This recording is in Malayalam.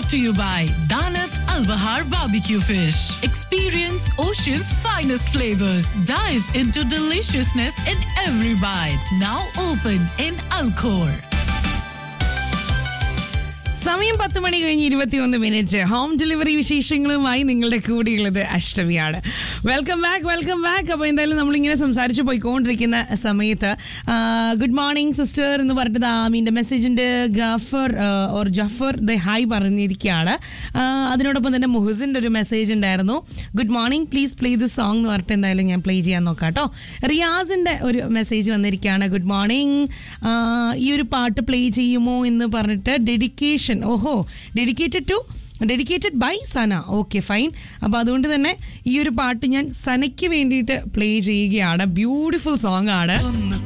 to you by Danat Al Bahar Barbecue Fish. Experience Ocean's finest flavors. Dive into deliciousness in every bite. Now open in Alcor. സമയം പത്ത് മണി കഴിഞ്ഞ് ഇരുപത്തിയൊന്ന് മിനിറ്റ് ഹോം ഡെലിവറി വിശേഷങ്ങളുമായി നിങ്ങളുടെ കൂടെയുള്ളത് അഷ്ടമിയാണ് വെൽക്കം ബാക്ക് വെൽക്കം ബാക്ക് അപ്പോൾ എന്തായാലും നമ്മളിങ്ങനെ സംസാരിച്ച് പോയിക്കൊണ്ടിരിക്കുന്ന സമയത്ത് ഗുഡ് മോർണിംഗ് സിസ്റ്റർ എന്ന് പറഞ്ഞിട്ട് ആമീൻ്റെ മെസ്സേജിൻ്റെ Gafar or Jafar the hi പറഞ്ഞിരിക്കുകയാണ് ആ, അതിനോടൊപ്പം തന്നെ മുഹസിൻ്റെ ഒരു മെസ്സേജ് ഉണ്ടായിരുന്നു good morning please play the song എന്ന് പറഞ്ഞിട്ട് എന്തായാലും ഞാൻ പ്ലേ ചെയ്യാൻ നോക്കാം കേട്ടോ റിയാസിൻ്റെ ഒരു മെസ്സേജ് വന്നിരിക്കുകയാണ് ഗുഡ് മോർണിംഗ് ഈ ഒരു പാട്ട് പ്ലേ ചെയ്യുമോ എന്ന് പറഞ്ഞിട്ട് ഡെഡിക്കേഷൻ ഓഹോ dedicated to dedicated by Sana okay fine അപ്പോൾ അതുകൊണ്ട് തന്നെ ഈ ഒരു പാട്ട് ഞാൻ സനയ്ക്ക് വേണ്ടിയിട്ട് പ്ലേ ചെയ്യുകയാണ് ബ്യൂട്ടിഫുൾ സോങ് ആണ് ഒന്ന്